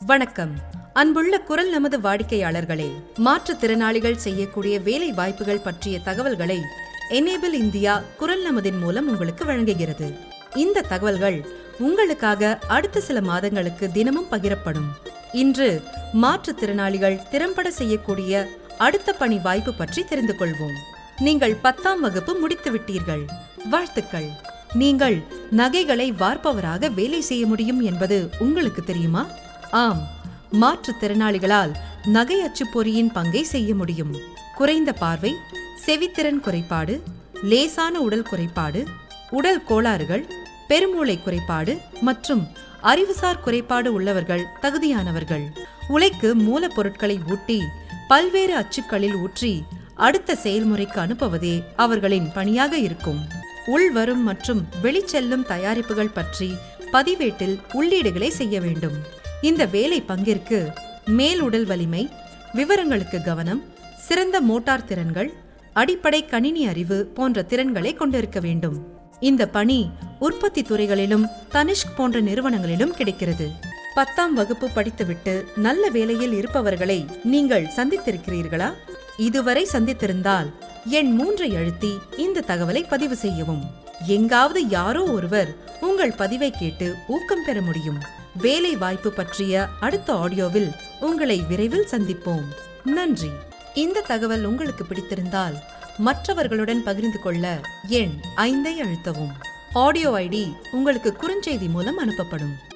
வணக்கம் அன்புள்ள குரல் நமது வாடிக்கையாளர்களே மாற்றுத்திறனாளிகள் செய்யக்கூடிய வேலை வாய்ப்புகள் பற்றிய தகவல்களை எனேபிள் இந்தியா குரல் நமதின் மூலம் உங்களுக்கு வழங்குகிறது இந்த தகவல்கள் உங்களுக்காக அடுத்த சில மாதங்களுக்கு தினமும் பகிரப்படும் இன்று மாற்றுத்திறனாளிகள் திறம்பட செய்யக்கூடிய அடுத்த பணி வாய்ப்பு பற்றி தெரிந்து கொள்வோம் நீங்கள் பத்தாம் வகுப்பு முடித்து விட்டீர்கள் வாழ்த்துக்கள் நீங்கள் நகைகளை வார்ப்பவராக வேலை செய்ய முடியும் என்பது உங்களுக்கு தெரியுமா ஆம் மாற்றுத்திறனாளிகளால் நகை அச்சுப்பொறியின் பங்கை செய்ய முடியும் குறைந்த பார்வை செவித்திறன் குறைபாடு லேசான உடல் குறைபாடு உடல் கோளாறுகள் பெருமூளை குறைபாடு மற்றும் அறிவுசார் குறைபாடு உள்ளவர்கள் தகுதியானவர்கள் உலைக்கு மூலப்பொருட்களை ஊட்டி பல்வேறு அச்சுக்களில் ஊற்றி அடுத்த செயல்முறைக்கு அனுப்புவதே அவர்களின் பணியாக இருக்கும் உள்வரும் மற்றும் வெளிச்செல்லும் தயாரிப்புகள் பற்றி பதிவேட்டில் உள்ளீடுகளை செய்ய வேண்டும் இந்த வேலை பங்கிற்கு மேல் உடல் வலிமை விவரங்களுக்கு கவனம் சிறந்த மோட்டார் திறன்கள் அடிப்படை கணினி அறிவு போன்ற திறன்களை கொண்டிருக்க வேண்டும் இந்த பணி உற்பத்தி துறைகளிலும் தனிஷ்க் போன்ற நிறுவனங்களிலும் கிடைக்கிறது பத்தாம் வகுப்பு படித்துவிட்டு நல்ல வேலையில் இருப்பவர்களை நீங்கள் சந்தித்திருக்கிறீர்களா இதுவரை சந்தித்திருந்தால் எண் மூன்றை அழுத்தி இந்த தகவலை பதிவு செய்யவும் எங்காவது யாரோ ஒருவர் உங்கள் பதிவை கேட்டு ஊக்கம் பெற முடியும் வேலை வாய்ப்பு பற்றிய அடுத்த ஆடியோவில் உங்களை விரைவில் சந்திப்போம் நன்றி இந்த தகவல் உங்களுக்கு பிடித்திருந்தால் மற்றவர்களுடன் பகிர்ந்து கொள்ள எண் ஐந்தை அழுத்தவும் ஆடியோ ஐடி உங்களுக்கு குறுஞ்செய்தி மூலம் அனுப்பப்படும்